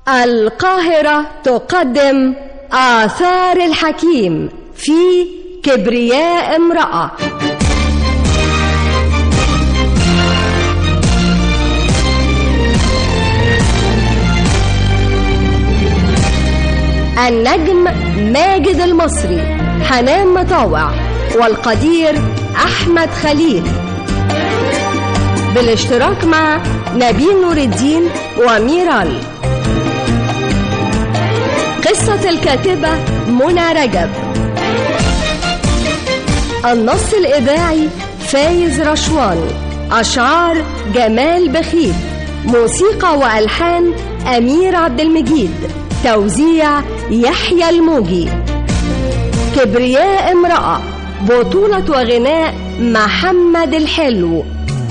القاهرة تقدم آثار الحكيم في كبرياء امرأة النجم ماجد المصري حنان مطاوع والقدير أحمد خليل بالاشتراك مع نبيل نور الدين وميرال قصة الكاتبة منى رجب النص الإذاعي فايز رشوان أشعار جمال بخيت موسيقى وألحان أمير عبد المجيد توزيع يحيى الموجي كبرياء امرأة بطولة وغناء محمد الحلو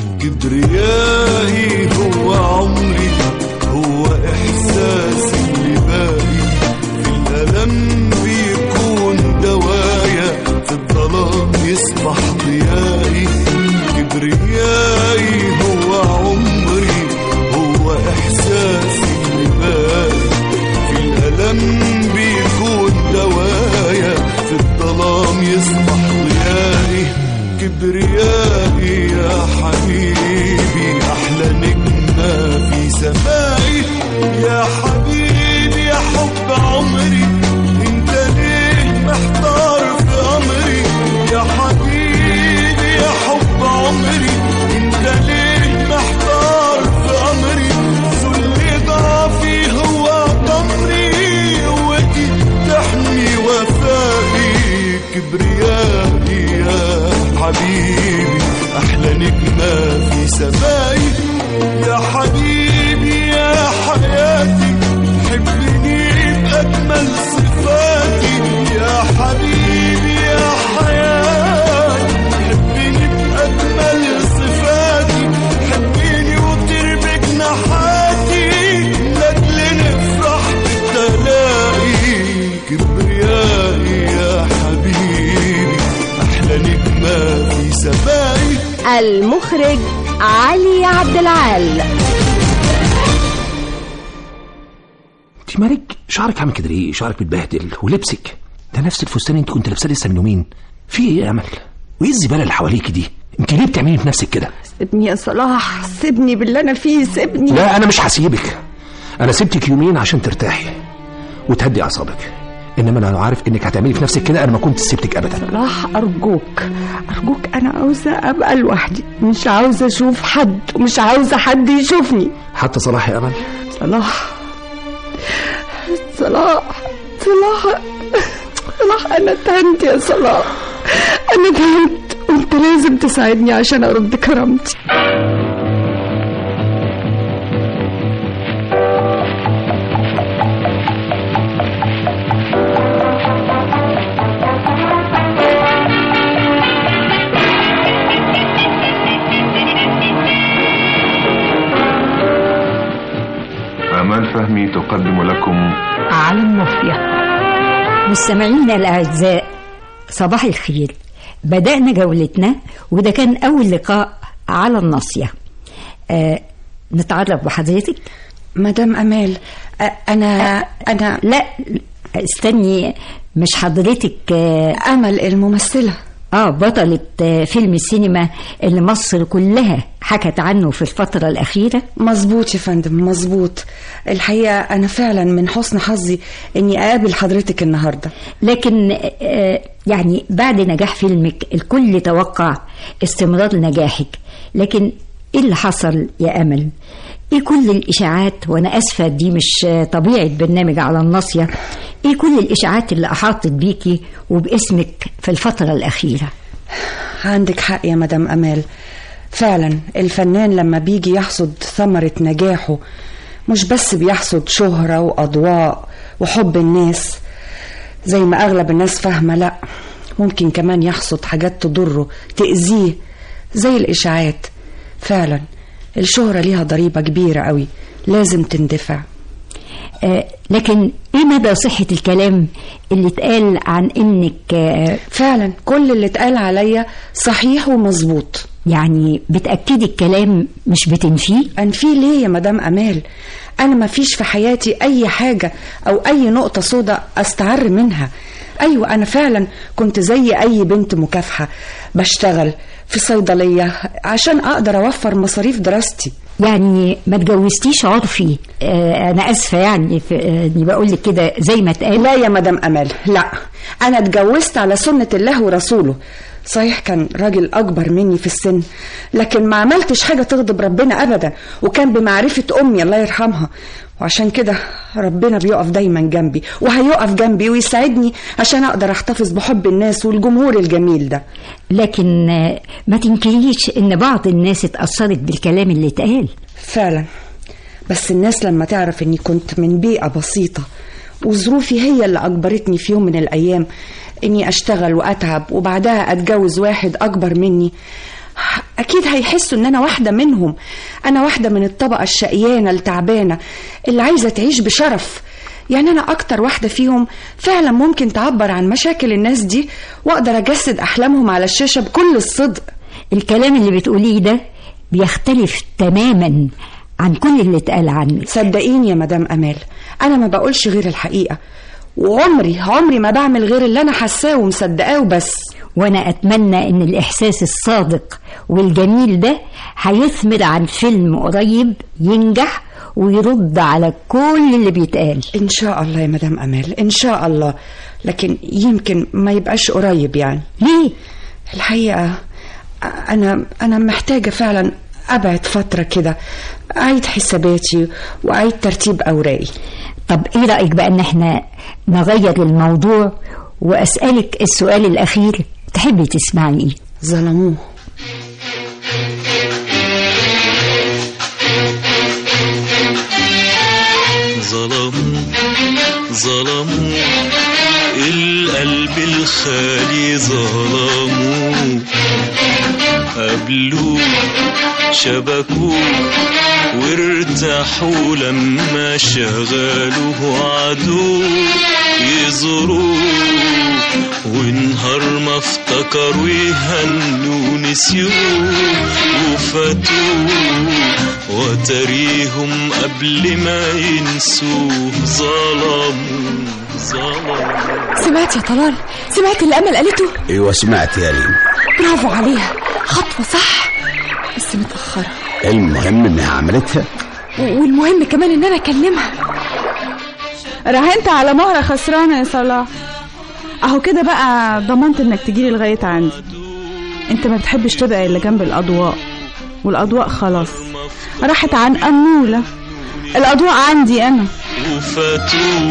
كبريائي هو عمري هو إحساسي اللي باقي في الألم بيكون دوايا في الظلام يصبح ضيائي كبريائي هو عمري هو إحساسي اللي باقي في الألم بيكون دوايا في الظلام يصبح ضيائي كبريائي يا حبيبي أحلى نجمة في سمائي يا حبيبي يا حب عمري انت ليه محتار في أمري يا حبيبي يا حب عمري انت ليه محتار في أمري ذل ضعفي هو ضمري قوتي تحمي وفائي كبريائي يا حبيبي أحلى نجمة في سمائي يا حبيبي يا حياتي حبني بأجمل صفاتي يا حبيبي يا حياتي حبني بأجمل صفاتي حبني وطير بجناحاتي لأجل نفرح بالتلاقي كبريائي يا حبيبي أحلى نجمة في سمائي المخرج علي عبد العال انت مالك شعرك عامل كده ليه شعرك متبهدل ولبسك ده نفس الفستان اللي انت كنت لابساه لسه من يومين في ايه يا امل وايه الزباله اللي حواليك دي انت ليه بتعملي في نفسك كده سيبني يا صلاح سيبني باللي انا فيه سيبني لا انا مش هسيبك انا سبتك يومين عشان ترتاحي وتهدي اعصابك انما انا لو عارف انك هتعملي في نفسك كده انا ما كنت سبتك ابدا صلاح ارجوك ارجوك انا عاوزه ابقى لوحدي مش عاوزه اشوف حد ومش عاوزه حد يشوفني حتى صلاح يا امل صلاح صلاح صلاح صلاح انا تهنت يا صلاح انا تهنت وانت لازم تساعدني عشان ارد كرامتي آمال فهمي تقدم لكم على الناصية مستمعينا الأعزاء صباح الخير بدأنا جولتنا وده كان أول لقاء على الناصية آه نتعرف بحضرتك مدام امال أ- انا انا لا استني مش حضرتك آه, امل الممثله آه بطلة آه فيلم السينما اللي مصر كلها حكت عنه في الفترة الأخيرة مظبوط يا فندم مظبوط الحقيقه انا فعلا من حسن حظي اني اقابل حضرتك النهارده لكن آه، يعني بعد نجاح فيلمك الكل توقع استمرار نجاحك لكن ايه اللي حصل يا امل ايه كل الاشاعات وانا اسفه دي مش آه، طبيعه برنامج على الناصيه ايه كل الاشاعات اللي احاطت بيكي وباسمك في الفتره الاخيره عندك حق يا مدام امال فعلا الفنان لما بيجي يحصد ثمره نجاحه مش بس بيحصد شهره واضواء وحب الناس زي ما اغلب الناس فاهمه لا ممكن كمان يحصد حاجات تضره تاذيه زي الاشاعات فعلا الشهره ليها ضريبه كبيره قوي لازم تندفع آه لكن ايه مدى صحة الكلام اللي اتقال عن انك آه فعلا كل اللي اتقال عليا صحيح ومظبوط يعني بتأكدي الكلام مش بتنفيه أنفيه ليه يا مدام أمال أنا ما فيش في حياتي أي حاجة أو أي نقطة سودة أستعر منها أيوة أنا فعلا كنت زي أي بنت مكافحة بشتغل في صيدلية عشان أقدر أوفر مصاريف دراستي يعني ما تجوزتيش عرفي آه انا اسفه يعني في آه اني بقول لك كده زي ما اتقال لا يا مدام أمال لا أنا اتجوزت على سنة الله ورسوله صحيح كان راجل أكبر مني في السن لكن ما عملتش حاجة تغضب ربنا أبدا وكان بمعرفة أمي الله يرحمها وعشان كده ربنا بيقف دايما جنبي وهيقف جنبي ويساعدني عشان أقدر أحتفظ بحب الناس والجمهور الجميل ده لكن آه ما تنكريش ان بعض الناس اتأثرت بالكلام اللي اتقال فعلا بس الناس لما تعرف اني كنت من بيئة بسيطة وظروفي هي اللي أجبرتني في يوم من الأيام إني أشتغل وأتعب وبعدها أتجوز واحد أكبر مني أكيد هيحسوا إن أنا واحدة منهم أنا واحدة من الطبقة الشقيانة التعبانة اللي عايزة تعيش بشرف يعني أنا أكتر واحدة فيهم فعلا ممكن تعبر عن مشاكل الناس دي وأقدر أجسد أحلامهم على الشاشة بكل الصدق الكلام اللي بتقوليه ده بيختلف تماما عن كل اللي اتقال عنك صدقيني يا مدام أمال أنا ما بقولش غير الحقيقة وعمري عمري ما بعمل غير اللي أنا حاساه ومصدقاه وبس وانا اتمنى ان الاحساس الصادق والجميل ده هيثمر عن فيلم قريب ينجح ويرد على كل اللي بيتقال إن شاء الله يا مدام أمال إن شاء الله لكن يمكن ما يبقاش قريب يعني ليه الحقيقة أنا أنا محتاجة فعلا أبعد فترة كده أعيد حساباتي وأعيد ترتيب أوراقي طب ايه رأيك بقى ان احنا نغير الموضوع واسألك السؤال الاخير تحبي تسمعي ايه ظلموه ظلموا ظلموا القلب الخالي ظلموا قبلوه شبكوه وارتاحوا لما شغلوه عدو يزوروه ونهار ما افتكروا يهنوا نسيوه وفاتوه وتريهم قبل ما ينسوه ظلموا ظلموا سمعت يا طلال سمعت اللي امل قالته ايوه سمعت يا ريم برافو عليها خطوه صح بس متاخره المهم انها عملتها والمهم كمان ان انا اكلمها راهنت على مهرة خسرانة يا صلاح اهو كده بقى ضمنت انك تجيلي لغاية عندي انت ما بتحبش تبقى اللي جنب الاضواء والاضواء خلاص راحت عن امولة الاضواء عندي انا وفاتوه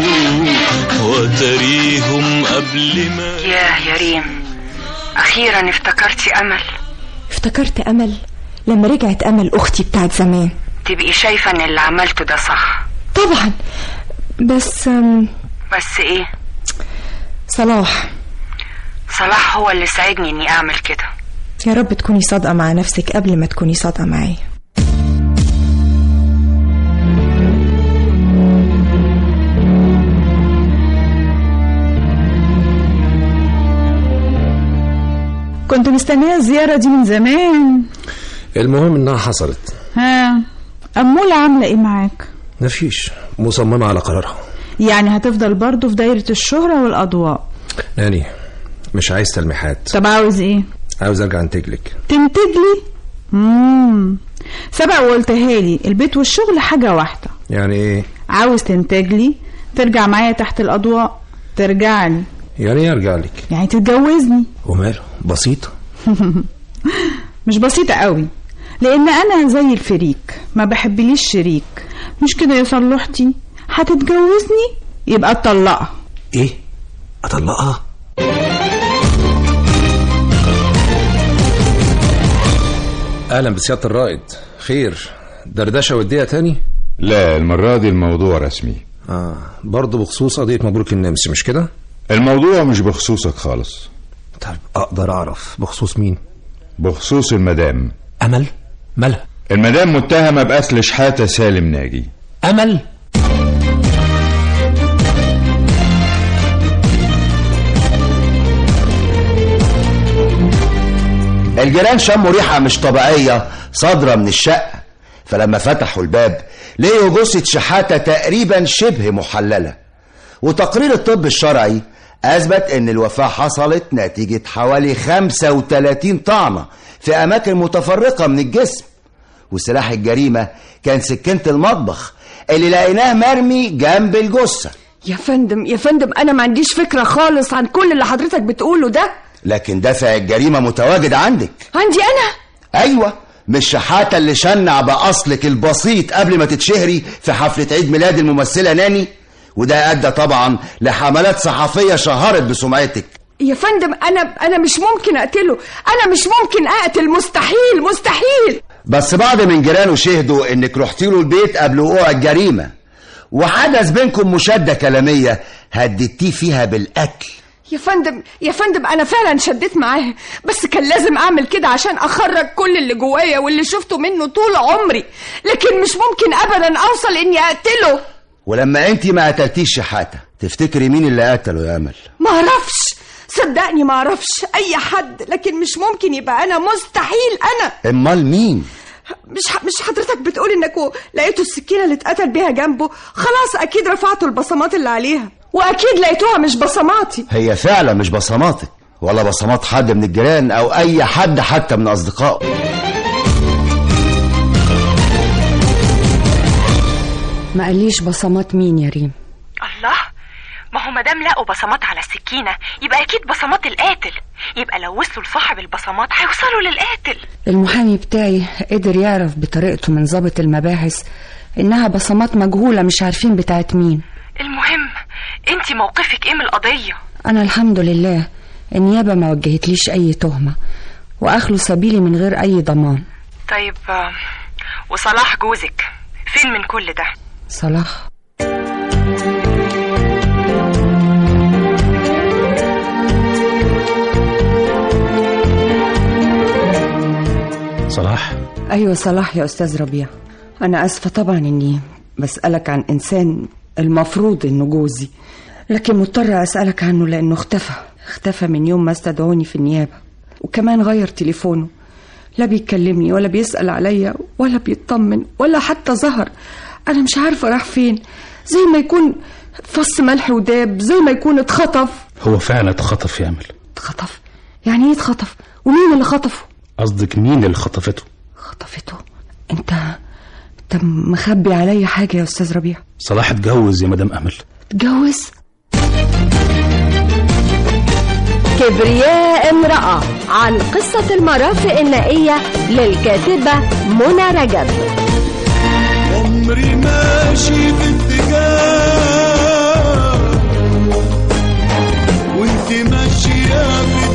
وتريهم قبل ما يا يا ريم أخيرا افتكرتي أمل افتكرت امل لما رجعت امل اختي بتاعت زمان تبقي شايفة إن اللي عملته ده صح طبعا بس أم، بس إيه صلاح صلاح هو اللي ساعدني إني أعمل كده يا رب تكوني صادقة مع نفسك قبل ما تكوني صادقة معايا كنت مستنية الزيارة دي من زمان المهم انها حصلت ها أمولة عاملة ايه معاك مفيش مصممة على قرارها يعني هتفضل برضه في دايرة الشهرة والأضواء ناني مش عايز تلميحات طب عاوز ايه عاوز ارجع انتج لك تنتج لي مم. سبق وقلتها لي البيت والشغل حاجة واحدة يعني ايه عاوز تنتج لي ترجع معايا تحت الأضواء ترجع لي يعني إيه ارجع لك يعني تتجوزني وماله بسيطة مش بسيطة قوي لأن أنا زي الفريك ما بحبليش شريك مش كده يا صلحتي هتتجوزني يبقى تطلقها ايه اطلقها اهلا بسيادة الرائد خير دردشة ودية تاني لا المرة دي الموضوع رسمي اه برضه بخصوص قضية مبروك النمس مش كده الموضوع مش بخصوصك خالص طيب اقدر اعرف بخصوص مين بخصوص المدام امل مالها المدام متهمة بقتل شحاتة سالم ناجي امل الجيران شموا ريحة مش طبيعية صادرة من الشقة فلما فتحوا الباب لقوا جثة شحاتة تقريبا شبه محللة وتقرير الطب الشرعي أثبت إن الوفاة حصلت نتيجة حوالي 35 طعنة في أماكن متفرقة من الجسم وسلاح الجريمة كان سكينة المطبخ اللي لقيناه مرمي جنب الجثة يا فندم يا فندم انا ما عنديش فكره خالص عن كل اللي حضرتك بتقوله ده لكن دافع الجريمة متواجد عندك عندي انا أيوة مش شحاتة اللي شنع بأصلك البسيط قبل ما تتشهري في حفلة عيد ميلاد الممثلة ناني وده أدى طبعا لحملات صحفية شهرت بسمعتك يا فندم انا انا مش ممكن اقتله انا مش ممكن اقتل مستحيل مستحيل بس بعض من جيرانه شهدوا انك رحتي له البيت قبل وقوع الجريمة وحدث بينكم مشادة كلامية هددتيه فيها بالقتل يا فندم يا فندم انا فعلا شديت معاه بس كان لازم اعمل كده عشان اخرج كل اللي جوايا واللي شفته منه طول عمري لكن مش ممكن ابدا اوصل اني اقتله ولما انت ما قتلتيش شحاتة تفتكري مين اللي قتله يا امل ما اعرفش صدقني ما اعرفش اي حد لكن مش ممكن يبقى انا مستحيل انا امال مين مش ح... مش حضرتك بتقول انكوا لقيتوا السكينه اللي اتقتل بيها جنبه خلاص اكيد رفعتوا البصمات اللي عليها واكيد لقيتوها مش بصماتي هي فعلا مش بصماتك ولا بصمات حد من الجيران او اي حد حتى من اصدقائه ما قاليش بصمات مين يا ريم الله ما هو مادام لقوا بصمات على السكينة يبقى أكيد بصمات القاتل يبقى لو وصلوا لصاحب البصمات هيوصلوا للقاتل المحامي بتاعي قدر يعرف بطريقته من ضابط المباحث انها بصمات مجهولة مش عارفين بتاعت مين المهم انت موقفك ايه من القضية انا الحمد لله النيابة ما وجهتليش اي تهمة واخلوا سبيلي من غير اي ضمان طيب آه، وصلاح جوزك فين من كل ده صلاح صلاح ايوه صلاح يا استاذ ربيع انا اسفه طبعا اني بسالك عن انسان المفروض انه جوزي لكن مضطرة اسالك عنه لانه اختفى اختفى من يوم ما استدعوني في النيابه وكمان غير تليفونه لا بيكلمني ولا بيسال عليا ولا بيطمن ولا حتى ظهر انا مش عارفه راح فين زي ما يكون فص ملح وداب زي ما يكون اتخطف هو فعلا اتخطف يا امل اتخطف يعني ايه اتخطف ومين اللي خطفه قصدك مين اللي خطفته خطفته انت انت مخبي عليا حاجه يا استاذ ربيع صلاح اتجوز يا مدام امل اتجوز كبرياء امرأة عن قصة المرافق النائية للكاتبة منى رجب عمري ماشي في اتجاه وانت ماشية في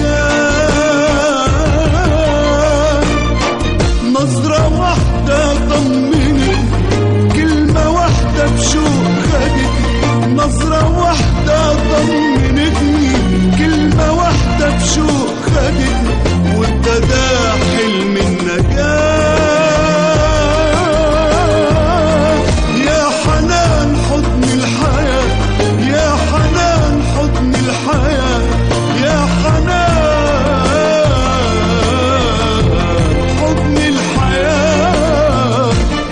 اتجاه نظرة واحدة طمني كلمة واحدة بشوق خدتني نظرة واحدة طمنتني كلمة واحدة بشوق خدتني وابتدى حلم النجاة يا حنان حضن الحياة يا حنان حضن الحياة يا حنان حضن الحياة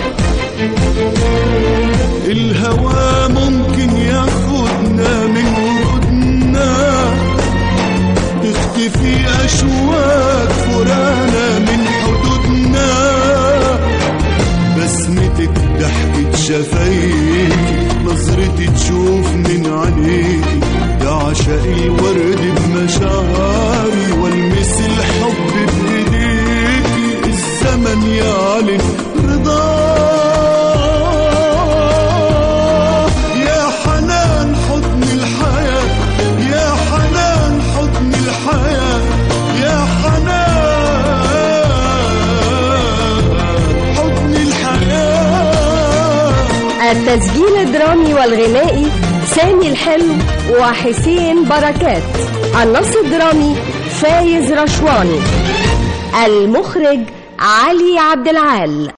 الهوى ممكن ياخدنا من وجودنا تختفي أشواك فرانا من حدودنا بسمتك ضحكة شفايفك نظرتي تشوف من عينيكي يا عشاق الورد بمشاعري والمس الحب بايديكي الزمن يعلن رضاه يا حنان حضن الحياة يا حنان حضن الحياة يا حنان حضن الحياة التسجيل الدرامي والغنائي سامي الحلو وحسين بركات النص الدرامي فايز رشواني المخرج علي عبد العال